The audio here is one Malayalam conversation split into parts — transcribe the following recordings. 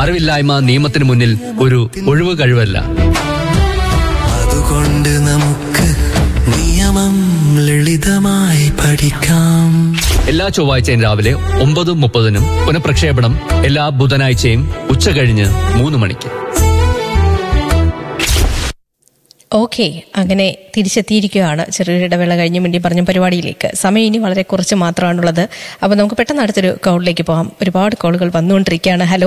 അറിവില്ലായ്മ നിയമത്തിന് മുന്നിൽ ഒരു ഒഴിവ് കഴിവല്ല അതുകൊണ്ട് നമുക്ക് നിയമം ലളിതമായി പഠിക്കാം എല്ലാ ചൊവ്വാഴ്ചയും രാവിലെ ഒമ്പത് മുപ്പതിനും പുനഃപ്രക്ഷേപണം എല്ലാ ബുധനാഴ്ചയും ഉച്ച കഴിഞ്ഞ് മൂന്ന് മണിക്ക് ഓക്കെ അങ്ങനെ തിരിച്ചെത്തിയിരിക്കുകയാണ് ചെറിയൊരു ഇടവേള കഴിഞ്ഞ് വേണ്ടി പറഞ്ഞ പരിപാടിയിലേക്ക് സമയം ഇനി വളരെ കുറച്ച് മാത്രമാണുള്ളത് അപ്പോൾ നമുക്ക് പെട്ടെന്ന് അടുത്തൊരു കോളിലേക്ക് പോകാം ഒരുപാട് കോളുകൾ വന്നുകൊണ്ടിരിക്കുകയാണ് ഹലോ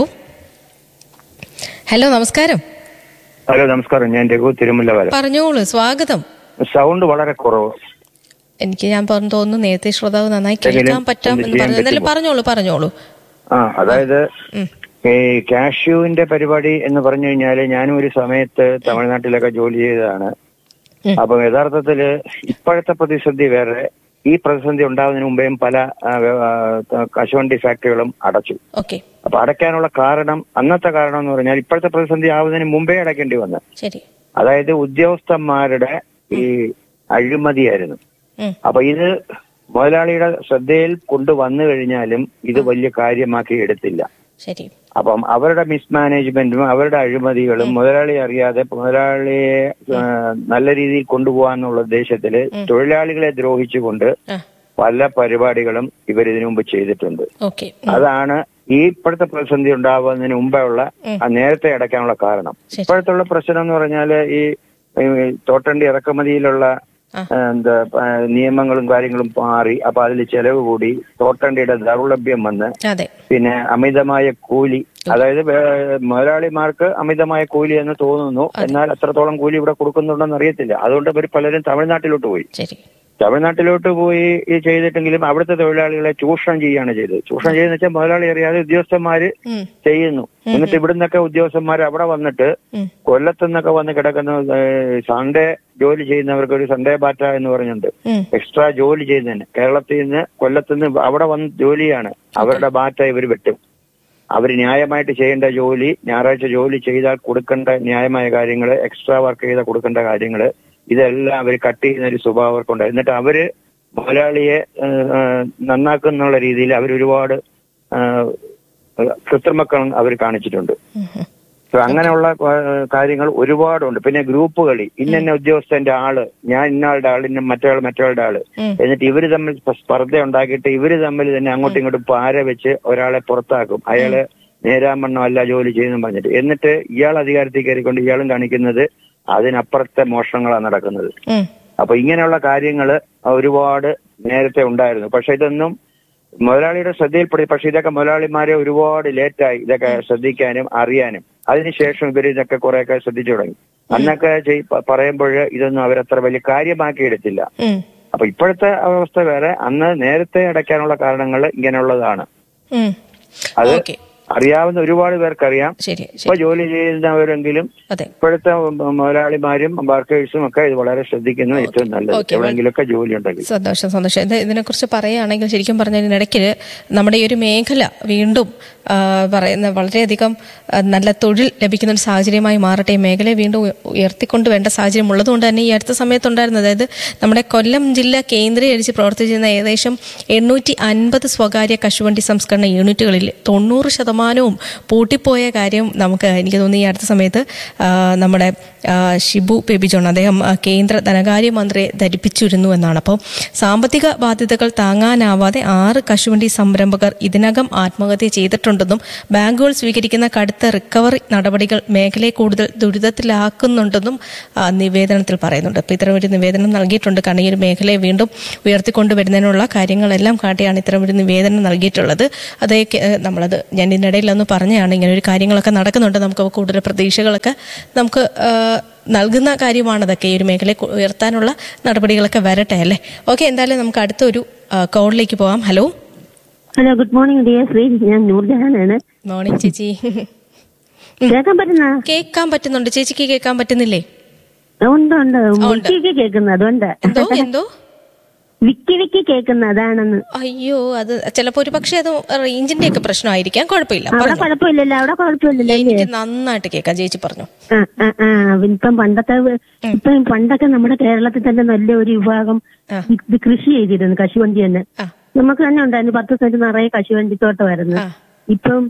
ഹലോ നമസ്കാരം ഹലോ നമസ്കാരം ഞാൻ രഘു തിരുമുല്ലവര പറഞ്ഞോളൂ സ്വാഗതം സൗണ്ട് വളരെ കുറവ് എനിക്ക് ഞാൻ പറഞ്ഞു തോന്നുന്നു നേരത്തെ ശ്രോതാവ് നന്നായി എങ്കിലും കേൾക്കാൻ പറ്റാം ഒന്ന് എന്ന് ചെയ്യാൻ പറഞ്ഞു എന്നാലും പറ്റുമോ? പറഞ്ഞോളൂ പറഞ്ഞോളൂ ആ അതായത് ഉം. ഈ കാഷ്യൂവിന്റെ പരിപാടി എന്ന് പറഞ്ഞു കഴിഞ്ഞാല് ഞാനും ഒരു സമയത്ത് തമിഴ്നാട്ടിലൊക്കെ ജോലി ചെയ്തതാണ് ഉം. അപ്പൊ യഥാർത്ഥത്തില് ഇപ്പോഴത്തെ പ്രതിസന്ധി വേറെ ഈ പ്രതിസന്ധി ഉണ്ടാകുന്നതിന് മുമ്പേയും പല ആ, വ്യ- ആ, കശുവണ്ടി ഫാക്ടറികളും അടച്ചു ഓക്കെ അപ്പൊ അടയ്ക്കാനുള്ള കാരണം അന്നത്തെ കാരണം എന്ന് പറഞ്ഞാൽ ഇപ്പോഴത്തെ പ്രതിസന്ധി ആവുന്നതിന് മുമ്പേ അടയ്ക്കേണ്ടി വന്നു ശരി അതായത് ഉദ്യോഗസ്ഥന്മാരുടെ ഈ അഴിമതിയായിരുന്നു ഉം. അപ്പൊ ഇത് മുതലാളിയുടെ ശ്രദ്ധയിൽ കൊണ്ടുവന്നു കഴിഞ്ഞാലും ഇത് വലിയ കാര്യമാക്കി എടുത്തില്ല ശരി അപ്പം അവരുടെ മിസ്മാനേജ്മെന്റും അവരുടെ അഴിമതികളും മുതലാളി അറിയാതെ മുതലാളിയെ ആ, നല്ല രീതിയിൽ കൊണ്ടുപോകാന്നുള്ള ഉദ്ദേശത്തില് തൊഴിലാളികളെ ദ്രോഹിച്ചുകൊണ്ട് ആ പല പരിപാടികളും ഇവർ ഇതിനു മുമ്പ് ചെയ്തിട്ടുണ്ട് ഓക്കെ അതാണ് ഈ ഇപ്പോഴത്തെ പ്രതിസന്ധി ഉണ്ടാവുന്നതിന് മുമ്പേ ഉള്ള ആ നേരത്തെ അടയ്ക്കാനുള്ള കാരണം ശരി. ഇപ്പോഴത്തെ ഉള്ള പ്രശ്നം എന്ന് പറഞ്ഞാല് ഈ ഈ തോട്ടണ്ടി ഇറക്കുമതിയിലുള്ള ആ. ആ, എന്താ ആ, നിയമങ്ങളും കാര്യങ്ങളും മാറി അപ്പൊ അതിൽ ചെലവ് കൂടി തോട്ടണ്ടിയുടെ ദൗർലഭ്യം വന്ന് അതെ പിന്നെ അമിതമായ കൂലി അതായത് വേ- മുതലാളിമാർക്ക് അമിതമായ കൂലി എന്ന് തോന്നുന്നു എന്നാൽ അത്രത്തോളം കൂലി ഇവിടെ കൊടുക്കുന്നുണ്ടെന്ന് അറിയത്തില്ല അതുകൊണ്ട് ഇവർ പലരും തമിഴ്നാട്ടിലോട്ട് പോയി ശരി തമിഴ്നാട്ടിലോട്ട് പോയി ഈ ചെയ്തിട്ടെങ്കിലും അവിടുത്തെ തൊഴിലാളികളെ ചൂഷണം ചെയ്യുകയാണ് ചെയ്തത് ചൂഷണം ചെയ്യുന്ന വെച്ചാൽ മുതലാളി അറിയാതെ ഉദ്യോഗസ്ഥന്മാര് ഉം. ചെയ്യുന്നു എന്നിട്ട് ഇവിടുന്നൊക്കെ ഉദ്യോഗസ്ഥന്മാർ അവിടെ വന്നിട്ട് ഉം. കൊല്ലത്തുനിന്നൊക്കെ വന്ന് കിടക്കുന്ന ഏഹ്, സൺഡേ ജോലി ചെയ്യുന്നവർക്ക് ഒരു സൺഡേ ബാറ്റ എന്ന് പറഞ്ഞിട്ടുണ്ട് ഉം. എക്സ്ട്രാ ജോലി ചെയ്യുന്നതിന് കേരളത്തിൽ നിന്ന് കൊല്ലത്തുനിന്ന് അവിടെ വന്ന് ജോലിയാണ് അവരുടെ ബാറ്റ ഇവർ വെട്ടും അവർ ന്യായമായിട്ട് ചെയ്യേണ്ട ജോലി ഞായറാഴ്ച ജോലി ചെയ്താൽ കൊടുക്കേണ്ട ന്യായമായ കാര്യങ്ങൾ എക്സ്ട്രാ വർക്ക് ചെയ്താൽ കൊടുക്കേണ്ട കാര്യങ്ങൾ ഇതെല്ലാം അവർ കട്ട് ചെയ്യുന്ന ഒരു സ്വഭാവം അവർക്കുണ്ട് എന്നിട്ട് അവര് മുതലാളിയെ ഏഹ്, ഏഹ്, നന്നാക്കുന്നുള്ള രീതിയിൽ അവർ ഒരുപാട് കൃത്രിമക്കം അവർ കാണിച്ചിട്ടുണ്ട് ഉം, ഉം. So അങ്ങനെയുള്ള ഏഹ്, കാര്യങ്ങൾ ഒരുപാടുണ്ട് പിന്നെ ഗ്രൂപ്പ് കളി ഇന്ന ഉദ്യോഗസ്ഥന്റെ ആള് ഞാൻ ഇന്നയാളുടെ ആള് ഇന്ന മറ്റേയാൾ മറ്റേയാളുടെ ആള് ഉം. എന്നിട്ട് ഇവര് തമ്മിൽ സ്പ- സ്പർദ്ധ ഉണ്ടാക്കിയിട്ട് ഇവര് തമ്മിൽ തന്നെ അങ്ങോട്ടും ഇങ്ങോട്ടും പാര വെച്ച് ഒരാളെ പുറത്താക്കും അയാള് നേരാമണ്ണം അല്ല ജോലി ചെയ്യുന്നു പറഞ്ഞിട്ട് എന്നിട്ട് ഇയാൾ അധികാരത്തിൽ കയറിക്കൊണ്ട് ഇയാളും കാണിക്കുന്നത് അതിനപ്പുറത്തെ മോഷണങ്ങളാണ് നടക്കുന്നത് ഉം. അപ്പൊ ഇങ്ങനെയുള്ള കാര്യങ്ങൾ ഒരുപാട് നേരത്തെ ഉണ്ടായിരുന്നു പക്ഷെ ഇതൊന്നും മുതലാളിയുടെ ശ്രദ്ധയിൽപ്പെടുത്തി പക്ഷെ ഇതൊക്കെ മുതലാളിമാരെ ഒരുപാട് ലേറ്റായി ഇതൊക്കെ ശ്രദ്ധിക്കാനും അറിയാനും അതിനുശേഷം ഇവർ ഇതൊക്കെ കുറെയൊക്കെ ശ്രദ്ധിച്ചു തുടങ്ങി അന്നൊക്കെ പറയുമ്പോൾ ഇതൊന്നും അവരത്ര വലിയ കാര്യമാക്കി എടുത്തില്ല ഉം. അപ്പൊ ഇപ്പോഴത്തെ അവസ്ഥ വേറെ അന്ന് നേരത്തെ അടയ്ക്കാനുള്ള കാരണങ്ങൾ ഇങ്ങനെയുള്ളതാണ് ഉം. അത് ഓക്കെ അറിയാവുന്ന ഒരുപാട് പേർക്കറിയാം ശരി ഇപ്പൊ ശരി ജോലി ചെയ്യുന്നവരെങ്കിലും അതെ ഇപ്പോഴത്തെ മുതലാളിമാരും വർക്കേഴ്സും ഒക്കെ ഇത് വളരെ ശ്രദ്ധിക്കുന്നത് ഏറ്റവും നല്ലത് ഓക്കെ. എവിടെയെങ്കിലുമൊക്കെ ജോലി ഉണ്ടെങ്കിൽ സന്തോഷം സന്തോഷം ഇത് ഇതിനെക്കുറിച്ച് പറയുകയാണെങ്കിൽ ശരിക്കും പറഞ്ഞതിനിടയ്ക്ക് നമ്മുടെ ഈ ഒരു മേഖല വീണ്ടും ആ, പറയുന്ന വളരെയധികം ആ, നല്ല തൊഴിൽ ലഭിക്കുന്ന ഒരു സാഹചര്യമായി മാറട്ടെ ഈ മേഖലയെ വീണ്ടും ഉയ- ഉയർത്തിക്കൊണ്ട് വേണ്ട സാഹചര്യം ഉള്ളതുകൊണ്ട് തന്നെ ഈ അടുത്ത സമയത്തുണ്ടായിരുന്നത് അതായത് നമ്മുടെ കൊല്ലം ജില്ല കേന്ദ്രീകരിച്ച് പ്രവർത്തിച്ചിരുന്ന ഏകദേശം എണ്ണൂറ്റി അൻപത് സ്വകാര്യ കശുവണ്ടി സംസ്കരണ യൂണിറ്റുകളിൽ തൊണ്ണൂറ് ശതമാനവും പൂട്ടിപ്പോയ കാര്യം നമുക്ക് എനിക്ക് തോന്നുന്നു ഈ അടുത്ത സമയത്ത് ആ, നമ്മുടെ ആ, ഷിബു ബേബി ജോൺ അദ്ദേഹം ആ, കേന്ദ്ര ധനകാര്യമന്ത്രിയെ ധരിപ്പിച്ചിരുന്നു എന്നാണ് അപ്പോൾ സാമ്പത്തിക ബാധ്യതകൾ താങ്ങാനാവാതെ ആറ് കശുവണ്ടി സംരംഭകർ ഇതിനകം ആത്മഹത്യ ചെയ്തിട്ടുണ്ടെന്നും ബാങ്കുകൾ സ്വീകരിക്കുന്ന കടുത്ത റിക്കവറി നടപടികൾ മേഖലയെ കൂടുതൽ ദുരിതത്തിലാക്കുന്നുണ്ടെന്നും ആ, നിവേദനത്തിൽ പറയുന്നുണ്ട് അപ്പോൾ ഇത്തരം ഒരു നിവേദനം നൽകിയിട്ടുണ്ട് കാരണം ഈ ഒരു മേഖലയെ വീണ്ടും ഉയർത്തിക്കൊണ്ടുവരുന്നതിനുള്ള കാര്യങ്ങളെല്ലാം കാട്ടിയാണ് ഇത്തരം ഒരു നിവേദനം നൽകിയിട്ടുള്ളത് അതേ നമ്മളത് ഞാൻ ഇതിനിടയിൽ ഒന്ന് പറഞ്ഞതാണ് ഇങ്ങനെ ഒരു കാര്യങ്ങളൊക്കെ നടക്കുന്നുണ്ട് നമുക്ക് കൂടുതൽ പ്രതീക്ഷകളൊക്കെ നമുക്ക് ആ, നൽകുന്ന കാര്യമാണതൊക്കെ ഈ ഒരു മേഖലയെ കു- ഉയർത്താനുള്ള നടപടികളൊക്കെ വരട്ടെ അല്ലേ ഓക്കെ എന്തായാലും നമുക്ക് അടുത്തൊരു ആ, കോളിലേക്ക് പോകാം hello hello good morning dear Sree ഞാൻ നൂർജഹാനാണ് മോർണിംഗ് ചേച്ചി കേൾക്കാൻ പറ്റുന്ന കേൾക്കാൻ പറ്റുന്നുണ്ട് ചേച്ചിക്ക് കേൾക്കാൻ പറ്റുന്നില്ലേ ഉണ്ട് ഉണ്ട് ഉണ്ട്. വിക്കിക്ക് കേൾക്കുന്ന അതുകൊണ്ട് എന്തോ എന്തോ വിക്കി വിക്കി കേൾക്കുന്ന അതാണെന്ന് അയ്യോ അത് ചിലപ്പോ ഒരു പക്ഷേ അത് റേഞ്ചിന്റെ ഒക്കെ പ്രശ്നമായിരിക്കാം കുഴപ്പമില്ല അവിടെ പറഞ്ഞോ. കുഴപ്പമില്ലല്ലോ അവിടെ കുഴപ്പമില്ലല്ലോ അല്ലേ എനിക്ക് നന്നായിട്ട് കേൾക്കാം ചേച്ചി പറഞ്ഞു ആ ആ ആ ഇപ്പം പണ്ടത്തെ ഇപ്പം പണ്ടൊക്കെ നമ്മുടെ കേരളത്തിൽ തന്നെ നല്ല ഒരു വിഭാഗം ആ. ഇത് കൃഷി ചെയ്തിരുന്നു കശുവണ്ടി തന്നെ ആ നമുക്ക് തന്നെ ഉണ്ടായിരുന്നു പത്ത് സെന്റ് നിറയെ കശുവണ്ടി തോട്ടമായിരുന്നു ആ. ഇപ്പം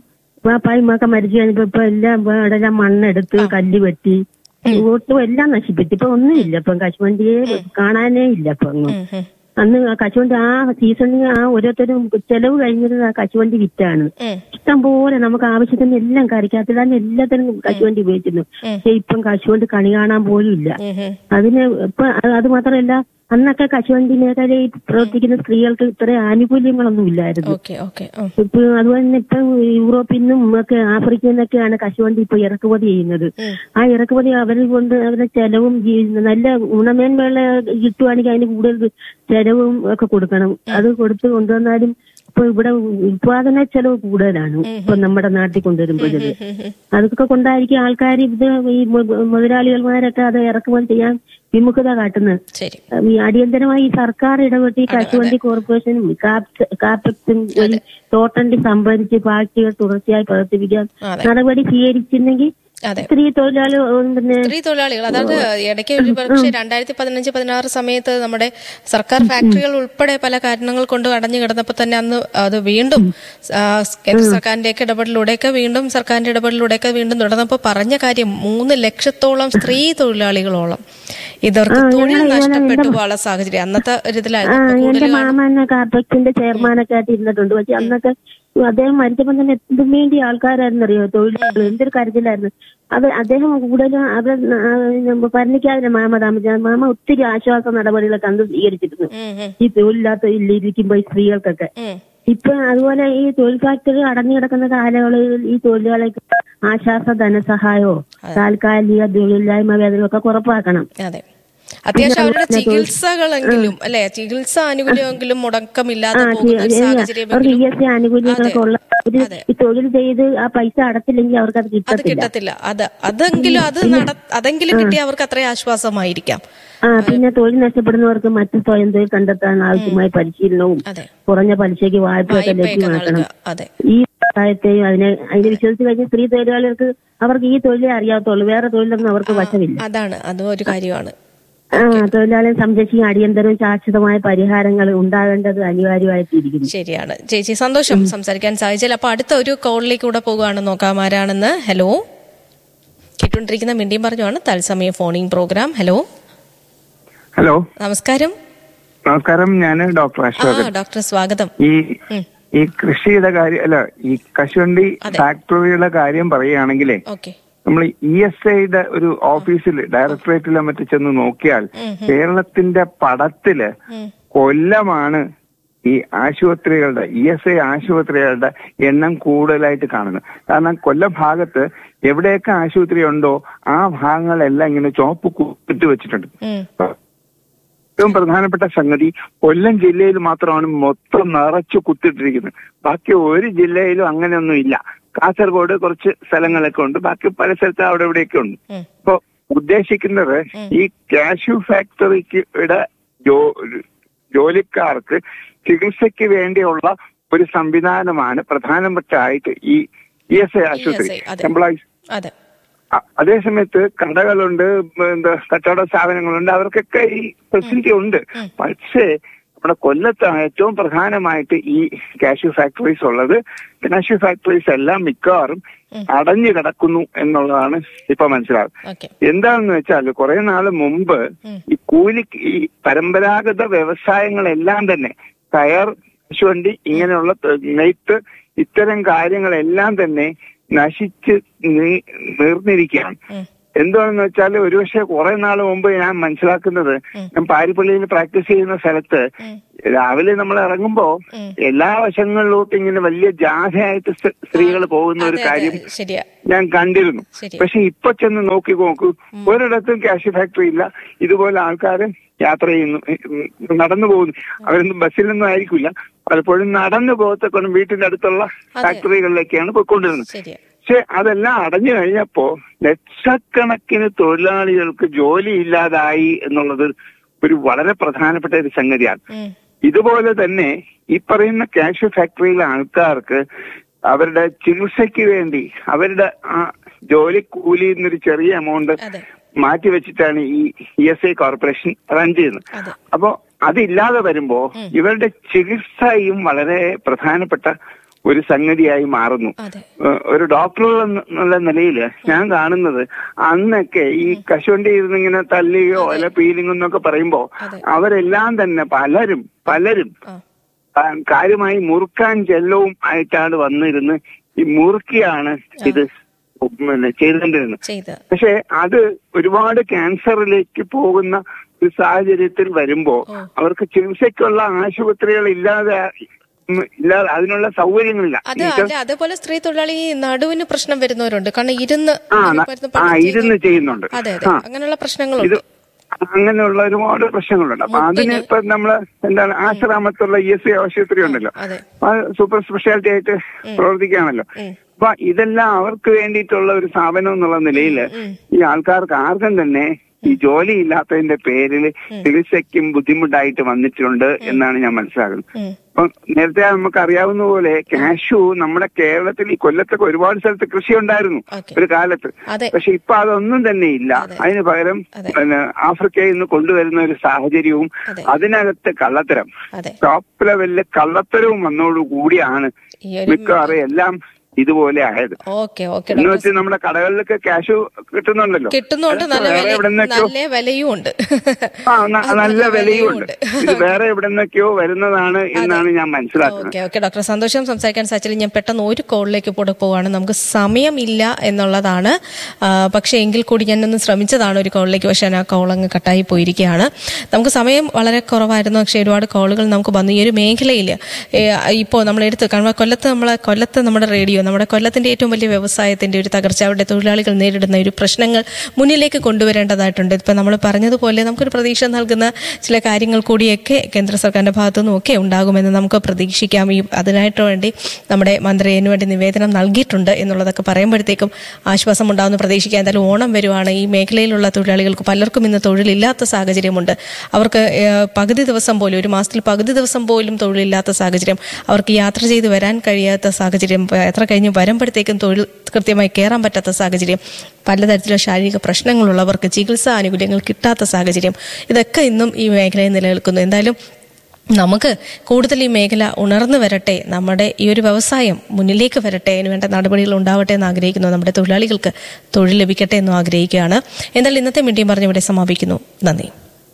വാപ്പായ്മൊക്കെ മരിച്ചു കഴിഞ്ഞപ്പോ ഇപ്പൊ എല്ലാം ഇപ്പൊ അവിടെല്ലാം മണ്ണെടുത്ത് കല്ല് വെട്ടി ഒട്ടും എല്ലാം നശിപ്പിച്ചു ഇപ്പൊ ഒന്നുമില്ല ഇപ്പം കശുവണ്ടിയെ കാണാനേ ഇല്ല ഇപ്പൊ ഒന്നും ഉം, ഉം. അന്ന് ആ കശുവണ്ടി ആ സീസണിൽ ആ ഓരോരുത്തരും ചെലവ് കഴിഞ്ഞത് ആ കശുവണ്ടി വിറ്റാണ് ഉം. ഇഷ്ടം പോലെ നമുക്ക് ആവശ്യത്തിന് എല്ലാം കറിക്കകത്തിടാൻ എല്ലാത്തിനും കശുവണ്ടി ഉപയോഗിക്കുന്നു പക്ഷെ ഇപ്പം കശുവണ്ടി കണി കാണാൻ പോലും ഇല്ല ഉം, ഉം. അതിന് ഇപ്പൊ അത് അത് മാത്രമല്ല അന്നൊക്കെ കശുവണ്ടി മേഖലയിൽ പ്രവർത്തിക്കുന്ന സ്ത്രീകൾക്ക് ഇത്ര ആനുകൂല്യങ്ങളൊന്നും ഇല്ലായിരുന്നു ഓക്കെ ഓക്കെ ഉം. ഇപ്പൊ അതുപോലെ തന്നെ ഇപ്പൊ യൂറോപ്പിൽ നിന്നും ഒക്കെ ആഫ്രിക്കയിൽ നിന്നൊക്കെയാണ് കശുവണ്ടി ഇപ്പൊ ഇറക്കുമതി ചെയ്യുന്നത് ആ ഇറക്കുമതി അവർ കൊണ്ട് അവരുടെ ചെലവും ജീ- നല്ല ഗുണമേന്മയുള്ള കിട്ടുവാണെങ്കിൽ അതിന് കൂടുതൽ ചെലവും ഒക്കെ കൊടുക്കണം അത് കൊടുത്ത് കൊണ്ടുവന്നാലും ഇപ്പൊ ഇവിടെ ഉത്പാദന ചെലവ് കൂടുതലാണ് ഇപ്പൊ നമ്മുടെ നാട്ടിൽ കൊണ്ടുവരുമ്പോഴത് അതൊക്കെ കൊണ്ടായിരിക്കും ആൾക്കാർ ഇത് ഈ മു- മുതലാളികൾമാരൊക്കെ അത് ഇറക്കുമതി ചെയ്യാൻ വിമുഖത കാട്ടുന്നത് ശരി ഈ അടിയന്തരമായി ഈ സർക്കാർ ഇടപെട്ട് ഈ കശുവണ്ടി കോർപ്പറേഷനും കാപ്സ്- കാപ്പക്സും വഴി തോട്ടണ്ടി സംഭരിച്ച് പാർട്ടികൾ തുടർച്ചയായി പ്രവർത്തിപ്പിക്കാൻ അതെ. നടപടി സ്വീകരിച്ചിരുന്നെങ്കിൽ അതെ സ്ത്രീ തൊഴിലാളി ഉം, പിന്നെ സ്ത്രീ തൊഴിലാളികൾ അതായത് ഇടയ്ക്ക് ഒരു പക്ഷേ രണ്ടായിരത്തി പതിനഞ്ച് പതിനാറ് സമയത്ത് നമ്മുടെ സർക്കാർ ഫാക്ടറികൾ ഉൾപ്പെടെ പല കാരണങ്ങൾ കൊണ്ട് അടഞ്ഞു കിടന്നപ്പോൾ തന്നെ അന്ന് അത് വീണ്ടും ആ, കേന്ദ്ര സർക്കാരിന്റെയൊക്കെ ഇടപെടലിലൂടെയൊക്കെ വീണ്ടും സർക്കാരിന്റെ ഇടപെടലിലൂടെയൊക്കെ വീണ്ടും തുടർന്നപ്പോൾ പറഞ്ഞ കാര്യം മൂന്ന് ലക്ഷത്തോളം സ്ത്രീ തൊഴിലാളികളോളം ഇവർക്ക് തൊഴിൽ നഷ്ടപ്പെട്ടു പോകാനുള്ള സാഹചര്യം അന്നത്തെ ഒരു ആ, ഇതിലായിരുന്നു ഇപ്പൊ എന്റെ കൂടുതൽ മാമ കാപ്പക്സിന്റെ ചെയർമാനൊക്കെ ആയിട്ട് ഇരുന്നിട്ടുണ്ട് പക്ഷെ അന്നൊക്കെ അദ്ദേഹം മരിച്ചപ്പോൾ തന്നെ എന്തും വേണ്ടി ആൾക്കാരായിരുന്നു അറിയോ തൊഴിലാളികൾ എന്തൊരു കരുതലായിരുന്നു അത് അദ്ദേഹം കൂടുതലും അവർ ഭരണിക്കാതെ മാമ താമസിച്ച മാമ ഒത്തിരി ആശ്വാസ നടപടികളൊക്കെ അന്ന് സ്വീകരിച്ചിരുന്നു ഉം, ഉം, ഈ തൊഴിലില്ലാത്ത ഇരിക്കുമ്പോ ഈ സ്ത്രീകൾക്കൊക്കെ ഉം. ഇപ്പൊ അതുപോലെ ഈ തൊഴിൽ ഫാക്ടറി അടഞ്ഞു കിടക്കുന്ന കാലയളവിൽ ഈ തൊഴിലാളികൾക്ക് ആശ്വാസ ധനസഹായമോ താൽക്കാലിക തൊഴിലില്ലായ്മ വേതനമൊക്കെ ഉറപ്പാക്കണം അതെ അത്യാവശ്യം അവരുടെ ചികിത്സകളെങ്കിലും അല്ലെ ചികിത്സ ആനുകൂല്യമെങ്കിലും മുടക്കമില്ലാതെ പോകുന്ന ഒരു അവർക്ക് ഇ സാഹചര്യമെങ്കിലും എസ് സി ആനുകൂല്യങ്ങളൊക്കെ ഉള്ള ഒരു ഈ തൊഴിൽ ചെയ്ത് ആ പൈസ അടച്ചില്ലെങ്കിൽ അവർക്ക് അത് അത് കിട്ടത്തില്ല കിട്ടത്തില്ല അത് അതെങ്കിലും അത് നട അതെങ്കിലും കിട്ടിയ അവർക്ക് അത്രയും ആശ്വാസമായിരിക്കാം ആ പിന്നെ തൊഴിൽ നഷ്ടപ്പെടുന്നവർക്ക് മറ്റു സ്വയം തൊഴിൽ കണ്ടെത്താൻ ആവശ്യമായ പരിശീലനവും അതെ കുറഞ്ഞ പലിശയ്ക്ക് വായ്പയൊക്കെ വായ്പയൊക്കെ ലഭ്യമാക്കണം നൽകുക അതെ ഈ സഹായത്തെയും അതിനെ അതിനെ വിശ്വസിച്ച് കഴിഞ്ഞ സ്ത്രീ തൊഴിലാളികൾക്ക് അവർക്ക് ഈ തൊഴിലേ അറിയാത്തുള്ളൂ വേറെ തൊഴിലൊന്നും അവർക്ക് വശമില്ല അതാണ് അതും ഒരു കാര്യമാണ് ആ തൊഴിലാളിയെ സംരക്ഷിക്കാൻ അടിയന്തരവും ശാശ്വതമായ പരിഹാരങ്ങൾ ഉണ്ടാകേണ്ടത് അനിവാര്യമായിട്ടിരിക്കുന്നു ശരിയാണ് ചേച്ചി സന്തോഷം സംസാരിക്കാൻ സാധിച്ചാൽ അപ്പൊ അടുത്ത ഒരു കോളിലേക്ക് കൂടെ പോകുകയാണ് നോക്കാം ആരാണെന്ന് ഹലോ കേട്ടുകൊണ്ടിരിക്കുന്ന മിണ്ടിയും പറഞ്ഞുമാണ് തത്സമയ ഫോണിംഗ് പ്രോഗ്രാം ഹലോ ഹലോ നമസ്കാരം നമസ്കാരം ഞാൻ ഡോക്ടർ ആ അശോകൻ ഡോക്ടർ സ്വാഗതം ഈ ഉം. ഈ കൃഷിയുടെ കാര്യം അല്ല ഈ കശുവണ്ടി അതെ. ഫാക്ടറിയുടെ കാര്യം പറയുകയാണെങ്കിലേ ഓക്കെ നമ്മൾ ഇ എസ് ഐയുടെ ഒരു ഓഫീസിൽ ഡയറക്ടറേറ്റിലോ മറ്റു ചെന്ന് നോക്കിയാൽ കേരളത്തിന്റെ പടത്തില് കൊല്ലമാണ് ഈ ആശുപത്രികളുടെ ഇ എസ് ഐ ആശുപത്രികളുടെ എണ്ണം കൂടുതലായിട്ട് കാണുന്നത് കാരണം കൊല്ലം ഭാഗത്ത് എവിടെയൊക്കെ ആശുപത്രി ഉണ്ടോ ആ ഭാഗങ്ങളെല്ലാം ഇങ്ങനെ ചോപ്പ് കുത്തിട്ട് വെച്ചിട്ടുണ്ട് ഉം. ഏറ്റവും പ്രധാനപ്പെട്ട സംഗതി കൊല്ലം ജില്ലയിൽ മാത്രമാണ് മൊത്തം നിറച്ചു കുത്തിട്ടിരിക്കുന്നത് ബാക്കി ഒരു ജില്ലയിലും അങ്ങനെയൊന്നും ഇല്ല കാസർഗോഡ് കുറച്ച് സ്ഥലങ്ങളൊക്കെ ഉണ്ട് ബാക്കി പല സ്ഥലത്ത് അവിടെ ഇവിടെയൊക്കെ ഉണ്ട് ഉം. ഇപ്പൊ ഉദ്ദേശിക്കുന്നത് ഈ കാഷ്യൂ ഫാക്ടറിയുടെ ജോലിക്കാർക്ക് ചികിത്സയ്ക്ക് വേണ്ടിയുള്ള ഒരു സംവിധാനമാണ് പ്രധാനപ്പെട്ടായിട്ട് ഈ ഇ എസ് ഐ ആശുപത്രി ESI, അതെ. എംപ്ലോയീസ് അതെ അ- അതേസമയത്ത് കടകളുണ്ട് ഉം, എന്താ കച്ചവട സ്ഥാപനങ്ങളുണ്ട് അവർക്കൊക്കെ ഈ ഫെസിലിറ്റി ഉണ്ട് പക്ഷേ നമ്മുടെ കൊല്ലത്താണ് ഏറ്റവും പ്രധാനമായിട്ട് ഈ കാഷ്യൂ ഫാക്ടറീസ് ഉള്ളത് കാഷ്യൂ ഫാക്ടറീസ് എല്ലാം മിക്കവാറും അടഞ്ഞു കിടക്കുന്നു എന്നുള്ളതാണ് ഇപ്പൊ മനസ്സിലാകുന്നത് ഓക്കെ എന്താണെന്ന് വെച്ചാൽ കുറെ നാള് മുമ്പ് ഈ കൂലി ഈ പരമ്പരാഗത വ്യവസായങ്ങളെല്ലാം തന്നെ കയർ കശുവണ്ടി ഇങ്ങനെയുള്ള ത- നെയ്ത്ത് ഇത്തരം കാര്യങ്ങളെല്ലാം തന്നെ നശിച്ച് നീ- നീർന്നിരിക്കുകയാണ് എന്താണെന്ന് വെച്ചാൽ ഒരുപക്ഷെ കുറെ നാൾ മുമ്പ് ഞാൻ മനസ്സിലാക്കുന്നത് ഞാൻ പാരിപ്പള്ളിയിൽ പ്രാക്ടീസ് ചെയ്യുന്ന സ്ഥലത്ത് രാവിലെ നമ്മൾ ഇറങ്ങുമ്പോ എല്ലാ വശങ്ങളിലോട്ടും ഇങ്ങനെ വലിയ ജാഥയായിട്ട് സ്ത്രീകൾ പോകുന്ന ഒരു അതെ, കാര്യം അതെ, ശരിയാ ഞാൻ കണ്ടിരുന്നു ശരി. പക്ഷെ ഇപ്പൊ ചെന്ന് നോക്കി നോക്കൂ ഒരിടത്തും ക്യാഷ് ഫാക്ടറി ഇല്ല ഇതുപോലെ ആൾക്കാര് യാത്ര ചെയ്യുന്നു ഉം, നടന്നു പോകുന്നു അവരൊന്നും ബസ്സിലൊന്നും ആയിരിക്കില്ല പലപ്പോഴും നടന്നു പോകത്തക്കൊണ്ട് വീട്ടിന്റെ അടുത്തുള്ള ഫാക്ടറികളിലേക്കാണ് പോയിക്കൊണ്ടിരുന്നത് ശരിയാ പക്ഷെ അതെല്ലാം അടഞ്ഞു കഴിഞ്ഞപ്പോ ലക്ഷക്കണക്കിന് തൊഴിലാളികൾക്ക് ജോലി ഇല്ലാതായി എന്നുള്ളത് ഒരു വളരെ പ്രധാനപ്പെട്ട ഒരു സംഗതിയാണ് ഉം. ഇതുപോലെ തന്നെ ഈ പറയുന്ന കാഷ്യൂ ഫാക്ടറിയിലെ ആൾക്കാർക്ക് അവരുടെ ചികിത്സയ്ക്ക് വേണ്ടി അവരുടെ ആ ജോലി കൂലി എന്നൊരു ചെറിയ എമൗണ്ട് അതെ മാറ്റി വെച്ചിട്ടാണ് ഈ E S I corporation run ചെയ്യുന്നത് അതെ. അപ്പോ അതില്ലാതെ വരുമ്പോ ഇവരുടെ ചികിത്സയും വളരെ പ്രധാനപ്പെട്ട ഒരു സംഗതിയായി മാറുന്നു അതെ ഏഹ് ഒരു ഡോക്ടർ എന്നുള്ള നിലയിൽ ഞാൻ കാണുന്നത് അന്നൊക്കെ ഈ കശുവണ്ടി ഇരുന്ന് ഇങ്ങനെ തല്ലുകയോ അല്ല പീലിംഗ് എന്നൊക്കെ പറയുമ്പോ അതെ. അവരെല്ലാം തന്നെ പലരും പലരും ആ ആ, കാര്യമായി മുറുക്കാൻ ചെല്ലവും ആയിട്ടാണ് വന്നിരുന്ന് ഈ മുറുക്കിയാണ് ഇത് പിന്നെ ചെയ്തുകൊണ്ടിരുന്നത് ചെയ്ത് പക്ഷെ അത് ഒരുപാട് ക്യാൻസറിലേക്ക് പോകുന്ന ഒരു സാഹചര്യത്തിൽ വരുമ്പോ ഓ. അവർക്ക് ചികിത്സയ്ക്കുള്ള ആശുപത്രികൾ ഇല്ലാതെ ഉം, ഇല്ലാതെ അതിനുള്ള സൗകര്യങ്ങളില്ല അത് അല്ല അതേപോലെ സ്ത്രീ തൊഴിലാളി ഈ നടുവിന് പ്രശ്നം വരുന്നവരുണ്ട് കാരണം ഇരുന്ന് ആ ന- ഇരുന്ന് ആ പണി ചെയ്ത് ഇരുന്ന് ചെയ്യുന്നുണ്ട് അതെ അതെ ആ അങ്ങനെയുള്ള ഇത് പ്രശ്നങ്ങളുണ്ട് അങ്ങനെയുള്ള ഒരുപാട് പ്രശ്നങ്ങളുണ്ട് അപ്പൊ അതിന് ഇപ്പൊ നമ്മള് എന്താണ് ആശ്രാമത്തുള്ള ഇ എസ് സി ആശുപത്രി ഉണ്ടല്ലോ അതെ അത് സൂപ്പർ സ്പെഷ്യാലിറ്റി ആയിട്ട് പ്രവർത്തിക്കുകയാണല്ലോ ഉം. അപ്പൊ ഇതെല്ലാം അവർക്ക് വേണ്ടിയിട്ടുള്ള ഒരു സ്ഥാപനം എന്നുള്ള നിലയിൽ ഈ ആൾക്കാർക്ക് ആർക്കും തന്നെ ഈ ജോലി ഇല്ലാത്തതിന്റെ പേരിൽ ചികിത്സയ്ക്കും ബുദ്ധിമുട്ടായിട്ട് വന്നിട്ടുണ്ട് എന്നാണ് ഞാൻ മനസ്സിലാക്കുന്നത് ഉം. അപ്പൊ നേരത്തെ നമുക്ക് അറിയാവുന്ന പോലെ കാഷു നമ്മുടെ കേരളത്തിൽ ഈ കൊല്ലത്തൊക്കെ ഒരുപാട് സ്ഥലത്ത് കൃഷി ഉണ്ടായിരുന്നു ഓക്കെ. ഒരു കാലത്ത് അതെ പക്ഷെ ഇപ്പൊ അതൊന്നും തന്നെ ഇല്ല അതിന് പകരം അതെ. പിന്നെ ആഫ്രിക്കയിൽ നിന്ന് കൊണ്ടുവരുന്ന ഒരു സാഹചര്യവും അതെ. അതിനകത്ത് കള്ളത്തരം അതെ ടോപ്പ് ലെവലില് കള്ളത്തരവും വന്നതോടുകൂടിയാണ് ഈ ഒരു മിക്കവാറും എല്ലാം ഇതുപോലെ ആയത് ഓക്കെ ഓക്കെ എന്ന് വെച്ച് നമ്മുടെ കടകളിലൊക്കെ ക്യാഷ് കിട്ടുന്നുണ്ടല്ലോ കിട്ടുന്നുണ്ട് നല്ല വേറെ വില എവിടെന്നൊക്കെയോ നല്ല വിലയും ഉണ്ട് ആ ന- നല്ല വിലയും ഉണ്ട് ഇത് വേറെ എവിടെന്നൊക്കെയോ വരുന്നതാണ് എന്നാണ് ഞാൻ മനസ്സിലാക്കുന്നത് ഓക്കെ ഓക്കെ ഡോക്ടർ സന്തോഷം സംസാരിക്കാൻ സാധിച്ചാൽ ഞാൻ പെട്ടെന്ന് ഒരു കോളിലേക്ക് കൂടെ പോവാണ് നമുക്ക് സമയമില്ല എന്നുള്ളതാണ് ആ, പക്ഷേ എങ്കിൽ കൂടി ഞാനൊന്ന് ശ്രമിച്ചതാണ് ഒരു കോളിലേക്ക് പക്ഷേ ഞാൻ ആ കോൾ അങ്ങ് കട്ടായി പോയിരിക്കുകയാണ് നമുക്ക് സമയം വളരെ കുറവായിരുന്നു പക്ഷേ ഒരുപാട് കോളുകൾ നമുക്ക് വന്നു ഈ ഒരു മേഖലയിൽ ഇപ്പോൾ നമ്മൾ എടുത്ത് കാരണം കൊല്ലത്ത് നമ്മളെ കൊല്ലത്ത് നമ്മുടെ റേഡിയോ നമ്മുടെ കൊല്ലത്തിന്റെ ഏറ്റവും വലിയ വ്യവസായത്തിന്റെ ഒരു തകർച്ച അവരുടെ തൊഴിലാളികൾ നേരിടുന്ന ഒരു പ്രശ്നങ്ങൾ മുന്നിലേക്ക് കൊണ്ടുവരേണ്ടതായിട്ടുണ്ട് ഇപ്പം നമ്മൾ പറഞ്ഞതുപോലെ നമുക്കൊരു പ്രതീക്ഷ നൽകുന്ന ചില കാര്യങ്ങൾ കൂടിയൊക്കെ കേന്ദ്ര സർക്കാരിന്റെ ഭാഗത്തു നിന്നും ഒക്കെ ഉണ്ടാകുമെന്ന് നമുക്ക് പ്രതീക്ഷിക്കാം ഈ അതിനായിട്ട് വേണ്ടി നമ്മുടെ മന്ത്രി അതിനു വേണ്ടി നിവേദനം നൽകിയിട്ടുണ്ട് എന്നുള്ളതൊക്കെ പറയുമ്പോഴത്തേക്കും ആശ്വാസം ഉണ്ടാകുമെന്ന് പ്രതീക്ഷിക്കാം എന്തായാലും ഓണം വരുവാണ് ഈ മേഖലയിലുള്ള തൊഴിലാളികൾക്ക് പലർക്കും ഇന്ന് തൊഴിലില്ലാത്ത സാഹചര്യമുണ്ട് അവർക്ക് ഏഹ്, പകുതി ദിവസം പോലും ഒരു മാസത്തിൽ പകുതി ദിവസം പോലും തൊഴിലില്ലാത്ത സാഹചര്യം അവർക്ക് യാത്ര ചെയ്ത് വരാൻ കഴിയാത്ത സാഹചര്യം പ- എത്ര കഴിഞ്ഞ് വരുമ്പോഴത്തേക്കും തൊഴിൽ കൃത്യമായി കയറാൻ പറ്റാത്ത സാഹചര്യം പലതരത്തിലുള്ള ശാരീരിക പ്രശ്നങ്ങളുള്ളവർക്ക് ചികിത്സാ ആനുകൂല്യങ്ങൾ കിട്ടാത്ത സാഹചര്യം ഇതൊക്കെ ഇന്നും ഈ മേഖലയിൽ നിലനിൽക്കുന്നു എന്തായാലും നമുക്ക് കൂടുതൽ ഈ മേഖല ഉണർന്നു വരട്ടെ നമ്മുടെ ഈ ഒരു വ്യവസായം മുന്നിലേക്ക് വരട്ടെ അതിന് വേണ്ട നടപടികൾ ഉണ്ടാവട്ടെ എന്ന് ആഗ്രഹിക്കുന്നു നമ്മുടെ തൊഴിലാളികൾക്ക് തൊഴിൽ ലഭിക്കട്ടെ എന്നും ആഗ്രഹിക്കുകയാണ് എന്തായാലും ഇന്നത്തെ മീഡിയം പറഞ്ഞ് ഇവിടെ സമാപിക്കുന്നു നന്ദി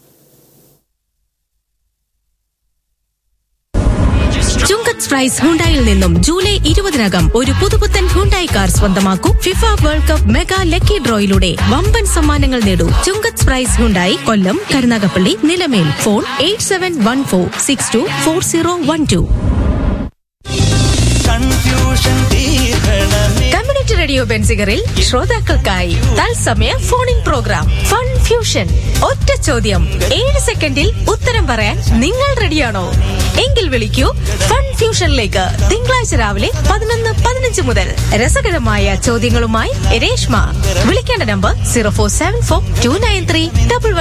ചുങ്കത്ത് പ്രൈസ് ഹുണ്ടായിൽ നിന്നും ജൂലൈ ഇരുപതിനകം ഒരു പുതുപുത്തൻ ഹുണ്ടായി കാർ സ്വന്തമാക്കൂ FIFA world cup mega lucky ഡ്രോയിലൂടെ വമ്പൻ സമ്മാനങ്ങൾ നേടൂ Chungath prize Hyundai Kollam Karunagappally Nilamel phone eight seven one four six two four zero one two confusion തീർക്കണമേ കമ്മ്യൂണിറ്റി റേഡിയോ ബെൻസിഗറിൽ ശ്രോതാക്കൾക്കായി തത്സമയ phone in programme fun fusion ഒറ്റ ചോദ്യം ഏഴ് സെക്കൻഡിൽ ഉത്തരം പറയാൻ നിങ്ങൾ റെഡിയാണോ എങ്കിൽ വിളിക്കൂ ഫൺ ഫ്യൂഷനിലേക്ക് തിങ്കളാഴ്ച രാവിലെ പതിനൊന്ന് പതിനഞ്ച് മുതൽ രസകരമായ ചോദ്യങ്ങളുമായി രേഷ്മ വിളിക്കേണ്ട number zero four seven four two nine three double one